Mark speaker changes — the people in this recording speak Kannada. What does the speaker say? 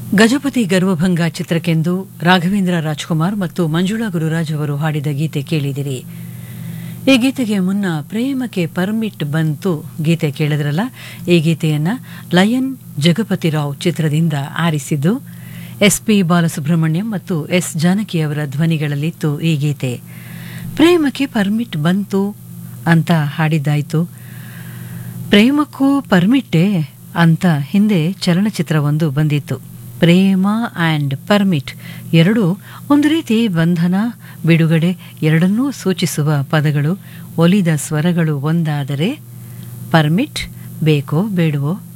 Speaker 1: ಗಜಪತಿ ಗರ್ವಭಂಗ ಚಿತ್ರಕ್ಕೆಂದು ರಾಘವೇಂದ್ರ ರಾಜ್ಕುಮಾರ್ ಮತ್ತು ಮಂಜುಳಾ ಗುರುರಾಜ್ ಅವರು ಹಾಡಿದ ಗೀತೆ ಕೇಳಿದಿರಿ ಈ ಗೀತೆಗೆ ಮುನ್ನ ಪ್ರೇಮಕ್ಕೆ ಪರ್ಮಿಟ್ ಬಂತು ಗೀತೆ ಕೇಳಿದ್ರಲ್ಲ ಈ ಗೀತೆಯನ್ನ ಲಯನ್ ಜಗಪತಿ ರಾವ್ ಚಿತ್ರದಿಂದ ಆರಿಸಿದ್ದು ಎಸ್ ಪಿ ಬಾಲಸುಬ್ರಹ್ಮಣ್ಯಂ ಮತ್ತು ಎಸ್ ಜಾನಕಿ ಅವರ ಧ್ವನಿಗಳಲ್ಲಿತ್ತು ಈ ಗೀತೆ ಪ್ರೇಮಕ್ಕೆ ಪರ್ಮಿಟ್ ಬಂತು ಅಂತ ಹಾಡಿದ್ದಾಯಿತು ಪ್ರೇಮಕ್ಕೂ ಪರ್ಮಿಟ್ಟೆ ಅಂತ ಹಿಂದೆ ಚಲನಚಿತ್ರವೊಂದು ಬಂದಿತ್ತು ಪ್ರೇಮ ಆ್ಯಂಡ್ ಪರ್ಮಿಟ್ ಎರಡೂ ಒಂದು ರೀತಿ ಬಂಧನ ಬಿಡುಗಡೆ ಎರಡನ್ನೂ ಸೂಚಿಸುವ ಪದಗಳು ಒಲಿದ ಸ್ವರಗಳು ಒಂದಾದರೆ ಪರ್ಮಿಟ್ ಬೇಕೋ ಬೇಡವೋ